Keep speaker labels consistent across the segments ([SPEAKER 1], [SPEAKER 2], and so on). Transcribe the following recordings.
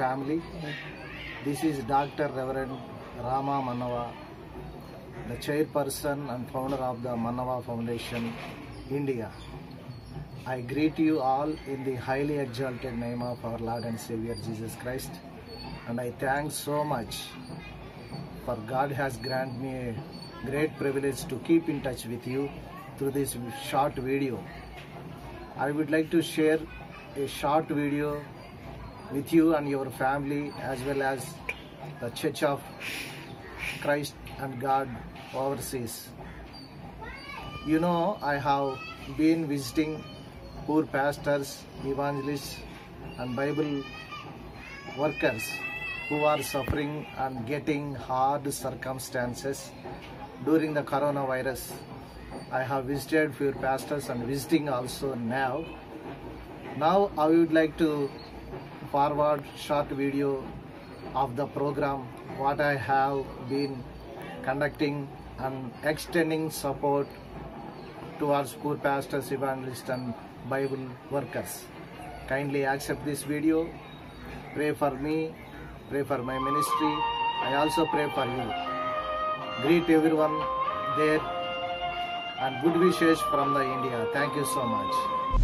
[SPEAKER 1] family. This is Dr. Reverend Rama Manava, the chairperson and founder of the Manava Foundation, India. I greet you all in the highly exalted name of our Lord and Savior Jesus Christ, and I thank so much for God has granted me a great privilege to keep in touch with you through this short video. I would like to share a short video with you and your family as well as the Church of Christ and God overseas. You know, I have been visiting poor pastors, evangelists, and Bible workers who are suffering and getting hard circumstances during the coronavirus. I have visited few pastors and visiting also now. Now I would like to forward short video of the program what I have been conducting and extending support towards poor pastors, evangelists and Bible workers. Kindly accept this video. Pray for me. Pray for my ministry. I also pray for you. Greet everyone there and good wishes from the India. Thank you so much.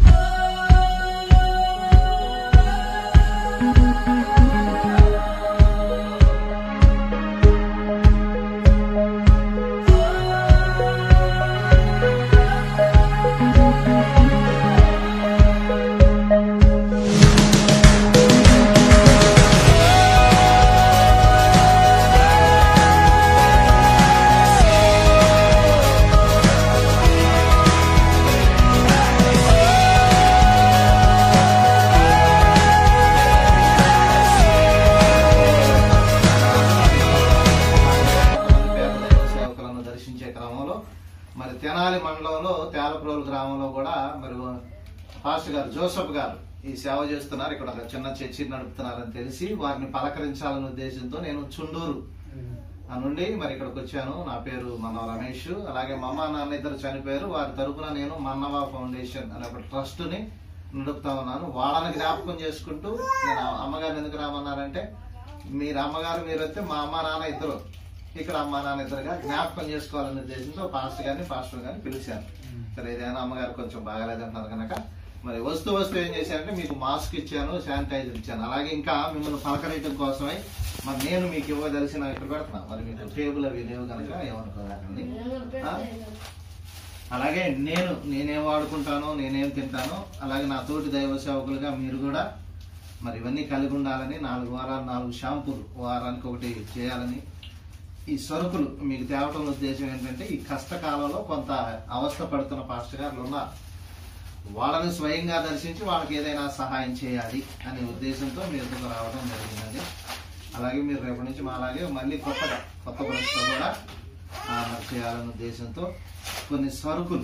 [SPEAKER 1] పేద దైవ సేవకులను దర్శించే క్రమంలో మరి తెనాలి మండలంలో తేలప్రోలు గ్రామంలో కూడా మరి పాస్టర్ గారు జోసఫ్ గారు ఈ సేవ చేస్తున్నారు ఇక్కడ ఒక చిన్న చర్చి నడుపుతున్నారని తెలిసి వారిని పలకరించాలనే ఉద్దేశంతో నేను చుండూరు ఆ నుండి మరి ఇక్కడికి వచ్చాను నా పేరు మన్నవ రమేష్ అలాగే మా అమ్మ నాన్న ఇద్దరు చనిపోయారు వారి తరపున నేను మన్నవ ఫౌండేషన్ అనే ఒక ట్రస్ట్ ని నడుపుతా ఉన్నాను వాళ్ళని జ్ఞాపకం చేసుకుంటూ నేను ఆ అమ్మగారిని ఎందుకు రామన్నారంటే మీరు అమ్మగారు మీరు వస్తే మా అమ్మ నాన్న ఇద్దరు ఇక్కడ అమ్మ నాన్న ఇద్దరుగా జ్ఞాపకం చేసుకోవాలనే ఉద్దేశంతో పాస్టర్ గారిని పాస్టర్ గారిని పిలిచాను సరే ఏదైనా అమ్మగారు కొంచెం బాగాలేదంటున్నారు కనుక మరి వస్తూ వస్తూ ఏం చేశానంటే మీకు మాస్క్ ఇచ్చాను శానిటైజర్ ఇచ్చాను అలాగే ఇంకా మిమ్మల్ని పలకరేయటం కోసమై మరి నేను మీకు ఇవ్వదలిసిన ఇక్కడ పెడుతున్నా మరి మీకు టేబుల్ అవి లేవు కనుక ఏమనుకోదండి ఆ? అలాగే నేను నేనేం వాడుకుంటానో నేనేం తింటానో అలాగే నా తోటి దైవ సేవకులుగా మీరు కూడా మరి ఇవన్నీ కలిగి ఉండాలని నాలుగు వారాలు నాలుగు షాంపూలు వారానికి ఒకటి చేయాలని ఈ సరుకులు మీకు తేవటం ఉద్దేశం ఏంటంటే ఈ కష్టకాలంలో కొంత అవస్థ పడుతున్న పాస్టర్ గారులు ఉన్నారు వాళ్ళని స్వయంగా దర్శించి వాళ్ళకి ఏదైనా సహాయం చేయాలి అనే ఉద్దేశంతో మీ ఎదుగు రావడం జరిగిందండి అలాగే మీరు రేపటి నుంచి మా అలాగే మళ్ళీ కొత్తగా కొత్త బ్రష్తో కూడా ఆ, మరి చేయాలనే ఉద్దేశంతో కొన్ని సరుకులు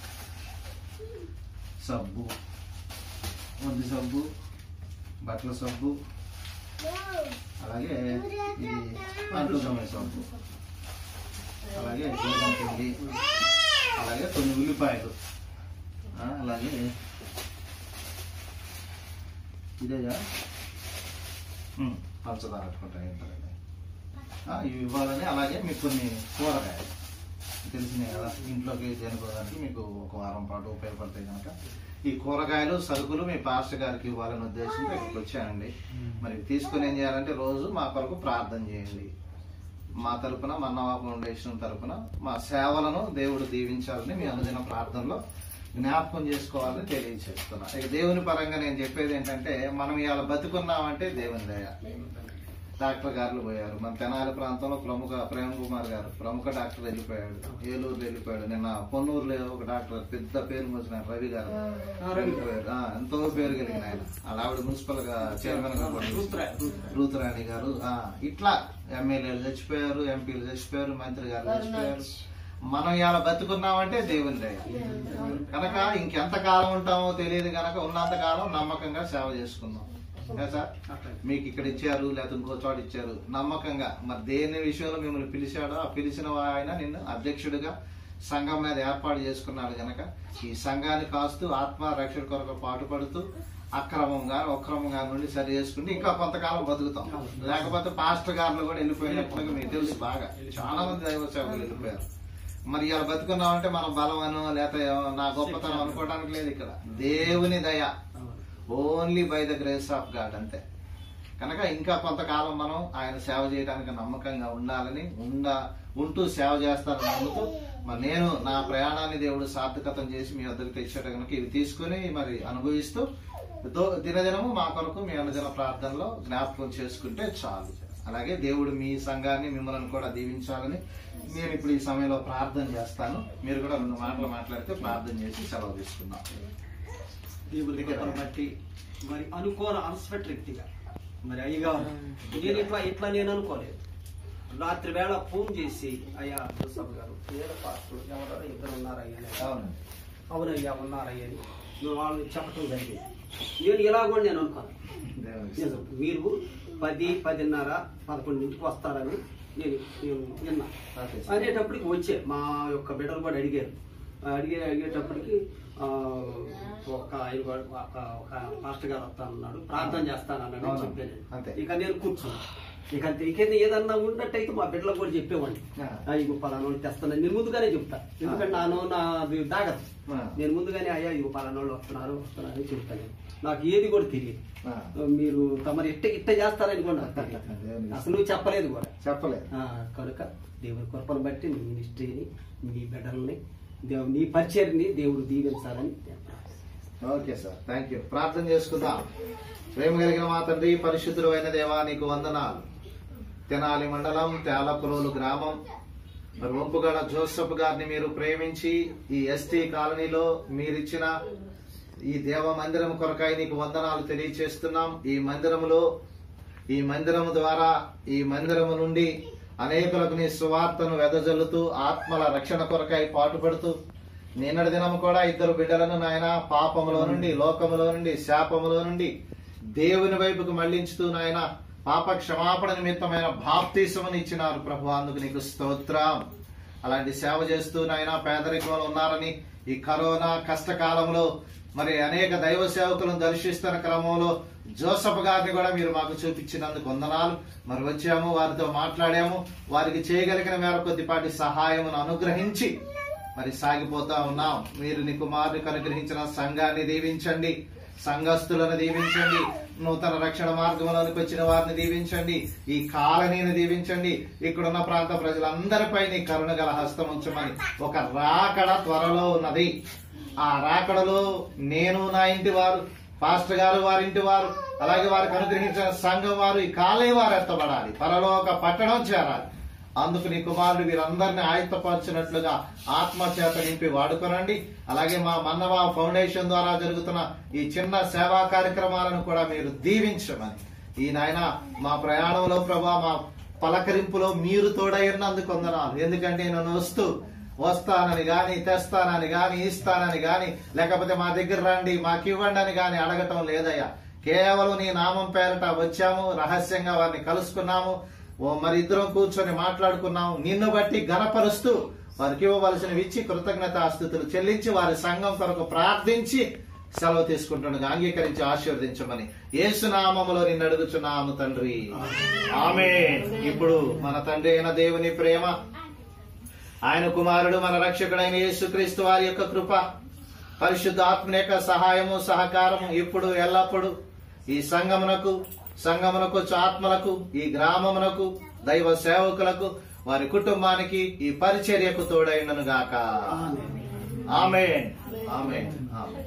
[SPEAKER 1] సబ్బు ఒంటి సబ్బు బట్టల సబ్బు అలాగే ఇది అంట్లు తోమే సబ్బు అలాగే గోధుమ పిండి అలాగే కొన్ని ఉల్లిపాయలు ఆ, అలాగే ఇదేగా ఉమ్, పంచదార పెట్టుకుంటా ఏంటంటే ఇవి ఇవ్వాలని అలాగే మీకు కొన్ని కూరగాయలు తెలిసినాయి కదా ఇంట్లోకి దేనికోవడానికి మీకు ఒక వారం పాటు ఉపయోగపడతాయి కనుక ఈ కూరగాయలు సరుకులు మీ పాస్టర్ గారికి ఇవ్వాలనే ఉద్దేశంతో ఇక్కడికి వచ్చానండి మరి ఇవి తీసుకుని ఏం చేయాలంటే రోజు మా కొరకు ప్రార్థన చేయండి మా తరపున మన్నవా ఫౌండేషన్ తరపున మా సేవలను దేవుడు దీవించాలని మీ అనుదిన ప్రార్థనలో జ్ఞాపకం చేసుకోవాలని తెలియజేస్తున్నా ఇక దేవుని పరంగా నేను చెప్పేది ఏంటంటే మనం ఇవాళ బతుకున్నామంటే దేవుని దయ డాక్టర్ గారులు పోయారు మన తెనాలి ప్రాంతంలో ప్రముఖ ప్రేమ్ కుమార్ గారు ప్రముఖ డాక్టర్ వెళ్ళిపోయాడు ఏలూరు వెళ్ళిపోయాడు నిన్న పొన్నూరులో ఒక డాక్టర్ పెద్ద పేరు మోసిన రవి గారు వెళ్ళిపోయారు ఆ, ఎంతో పేరు కలిగిన ఆయన వాళ్ళ ఆవిడ మున్సిపల్ గా చైర్మన్ గా కూడా రూతురాణి గారు ఆ, ఇట్లా ఎమ్మెల్యేలు చచ్చిపోయారు ఎంపీలు చచ్చిపోయారు మంత్రి గారు చచ్చిపోయారు మనం ఇలా బతుకున్నామంటే దేవుని దయ కనుక ఇంకెంత కాలం ఉంటామో తెలియదు కనుక ఉన్నంత కాలం నమ్మకంగా సేవ చేసుకుందాం ఏ సార్ మీకు ఇక్కడ ఇచ్చారు లేకపోతే ఇంకో చోట ఇచ్చారు నమ్మకంగా మరి దేని విషయంలో మిమ్మల్ని పిలిచాడో ఆ పిలిచిన ఆయన నిన్ను అధ్యక్షుడిగా సంఘం మీద ఏర్పాటు చేసుకున్నాడు గనక ఈ సంఘాన్ని కాస్తూ ఆత్మ రక్షణ కొరకు పాటుపడుతూ అక్రమంగా అక్రమంగా నుండి సరి చేసుకుంటే ఇంకా కొంతకాలం బతుకుతాం లేకపోతే పాస్టర్ గారులు కూడా వెళ్ళిపోయినట్టుగా మీకు తెలుసు బాగా చాలా మంది దైవ సేవకులు వెళ్ళిపోయారు మరి ఇలా బతుకున్నామంటే మనం బలం అనో లేకపోతే నా గొప్పతనం అనుకోవడానికి లేదు ఇక్కడ దేవుని దయ only by the grace of God అంతే కనుక ఇంకా కొంతకాలం మనం ఆయన సేవ చేయడానికి నమ్మకంగా ఉండాలని ఉండ ఉంటూ సేవ చేస్తానని నమ్ముతూ మరి నేను నా ప్రయాణాన్ని దేవుడు సార్థకతం చేసి మీ వద్దకు తెచ్చేట కనుక ఇవి తీసుకుని మరి అనుభవిస్తూ దో- దినదినము మా కొరకు మీ అనుదిన ప్రార్థనలో జ్ఞాపకం చేసుకుంటే చాలు అలాగే దేవుడు మీ సంఘాన్ని మిమ్మల్ని కూడా దీవించాలని నేను ఇప్పుడు ఈ సమయంలో ప్రార్థన చేస్తాను మీరు కూడా రెండు మాటలు మాట్లాడితే ప్రార్థన చేసి సెలవు తీసుకుందాం
[SPEAKER 2] దేవుని కృపను బట్టి మరి అనుకోని అన్స్పెక్ట్ వ్యక్తిగా మరి అయ్యగా నేను ఇట్లా ఇట్లా నేను అనుకోలేదు రాత్రి వేళ ఫోన్ చేసి అయ్యా జోసఫ్ గారు ఏదో పాస్టర్ ఎవరో ఇద్దరు ఉన్నారయ్యా అని.
[SPEAKER 1] అవును
[SPEAKER 2] అవునయ్యా ఉన్నారయ్యా అని నువ్వు వాళ్ళని చెప్పటం జరిగింది నేను ఇలా కూడా నేను అనుకోను
[SPEAKER 1] దేవునికి
[SPEAKER 2] నిజం మీరు పది పదిన్నర పదకొండింటికి వస్తారని నేను నేను విన్నా
[SPEAKER 1] ఓకే సార్.
[SPEAKER 2] అనేటప్పటికి వచ్చే మా యొక్క బిడ్డలు కూడా అడిగారు అడిగే అడిగేటప్పటికి ఆ, ఒక ఆయన కూడా ఒక ఒక పాస్టర్ గారు వస్తానన్నాడు ప్రార్థన చేస్తానన్నాడు అని
[SPEAKER 1] అవును.
[SPEAKER 2] చెప్పాను
[SPEAKER 1] అంతే.
[SPEAKER 2] ఇక నేను కూర్చున్నా ఇక అంతే ఇక ఏదన్నా ఉన్నట్టయితే మా బిడ్డలకు కూడా చెప్పేవాడిని
[SPEAKER 1] ఆ.
[SPEAKER 2] ఆ, ఇగో పలానోళ్ళు తెస్తాను నేను ముందుగానే చెప్తా ఎందుకంటే నాను నా అది దాగదు
[SPEAKER 1] ఆ.
[SPEAKER 2] నేను ముందుగానే అయ్యా ఇగో పలానోళ్ళు వస్తున్నారు వస్తున్నారు అని చెప్తాను నాకు ఏది కూడా తెలియదు
[SPEAKER 1] ఆ.
[SPEAKER 2] మీరు తమరు ఇట్ట ఇట్ట చేస్తారని కూడా నాకు తెలియదు.
[SPEAKER 1] దేవునికి
[SPEAKER 2] అసలు నువ్వు చెప్పలేదు కూడా
[SPEAKER 1] చెప్పలేదు
[SPEAKER 2] ఆ, కనుక దేవుని కృపను బట్టి నీ మినిస్ట్రీని నీ బిడ్డల్ని దేవు నీ పరిచయని దేవుడు దీవించాలని నేను ప్రార్థిస్తున్నాను.
[SPEAKER 1] ఓకే సార్ థ్యాంక్ యూ ప్రార్థన చేసుకుందాం ప్రేమ కలిగిన మా తండ్రి పరిశుద్ధుడు అయిన దేవా నీకు వందనాలు తెనాలి మండలం తేలపురోలు గ్రామం మరి వంపుగడ జోసఫ్ గారిని మీరు ప్రేమించి ఈ ఎస్టీ కాలనీలో మీరిచ్చిన ఈ దేవ మందిరం కొరకై నీకు వందనాలు తెలియచేస్తున్నాం ఈ మందిరములో ఈ మందిరము ద్వారా ఈ మందిరము నుండి అనేకులకు నీ సువార్తను వెదజల్లుతూ ఆత్మల రక్షణ కొరకై పాటుపడుతూ నిన్నటి దినం కూడా ఇద్దరు బిడ్డలను నాయన పాపములో నుండి లోకములో నుండి శాపములో నుండి దేవుని వైపుకు మళ్లించుతూ నాయన పాప క్షమాపణ నిమిత్తమైన బాప్తీసమును ఇచ్చినారు ప్రభు అందుకు నీకు స్తోత్రం అలాంటి సేవ చేస్తూ నాయన పేదరికంలో ఉన్నారని ఈ కరోనా కష్టకాలంలో మరి అనేక దైవ సేవకులను దర్శిస్తున్న క్రమంలో జోసఫ్ గారిని కూడా మీరు మాకు చూపించినందుకు వందనాలు మరి వచ్చాము వారితో మాట్లాడాము వారికి చేయగలిగిన మేర కొద్దిపాటి సహాయమును అనుగ్రహించి మరి సాగిపోతా ఉన్నాం మీరు నీ కుమారునికి అనుగ్రహించిన సంఘాన్ని దీవించండి సంఘస్థులను దీవించండి నూతన రక్షణ మార్గంలోనికి వచ్చిన వారిని దీవించండి ఈ కాలనీని దీవించండి ఇక్కడున్న ప్రాంత ప్రజలందరిపై నీ కరుణ గల హస్తం ఉంచమని ఒక రాకడ త్వరలో ఉన్నది ఆ రాకడలో నేను నా ఇంటి వారు పాస్టర్ గారు వారి ఇంటి వారు అలాగే వారికి అనుగ్రహించిన సంఘం వారు ఈ కాలనీ వారు ఎత్తబడాలి పరలోక పట్టణం చేరాలి అందుకు నీ కుమారుడు వీరందరిని ఆయుత్తపరిచినట్లుగా ఆత్మ చేత నింపి వాడుకోనండి అలాగే మా మన్నవా ఫౌండేషన్ ద్వారా జరుగుతున్న ఈ చిన్న సేవా కార్యక్రమాలను కూడా మీరు దీవించమని ఈ నాయన మా ప్రయాణంలో ప్రభా మా పలకరింపులో మీరు తోడైనందుకు వందనాలు ఎందుకంటే నేను వస్తూ వస్తానని గాని తెస్తానని గాని ఇస్తానని గాని లేకపోతే మా దగ్గర రండి మాకు ఇవ్వండి అని గాని అడగటం లేదయ్యా కేవలం నీ నామం పేరట వచ్చాము రహస్యంగా వారిని కలుసుకున్నాము ఓ మరి ఇద్దరం కూర్చొని మాట్లాడుకున్నాము నిన్ను బట్టి గణపరుస్తూ వారికి ఇవ్వవలసినవి ఇచ్చి కృతజ్ఞతాస్థుతులు చెల్లించి వారి సంఘం కొరకు ప్రార్థించి సెలవు తీసుకుంటుండగా అంగీకరించి ఆశీర్వదించమని ఏసునామములో నిన్ను అడుగుచున్నాము తండ్రి ఆమె ఇప్పుడు మన తండ్రి అయిన దేవుని ప్రేమ ఆయన కుమారుడు మన రక్షకుడైన యేసుక్రీస్తు వారి యొక్క కృప పరిశుద్ధ ఆత్మ యొక్క సహాయము సహకారము ఇప్పుడు ఎల్లప్పుడు ఈ సంగమునకు సంగమునకు ఆత్మలకు ఈ గ్రామమునకు దైవ సేవకులకు వారి కుటుంబానికి ఈ పరిచర్యకు తోడైనను గాక ఆమె ఆమె ఆమె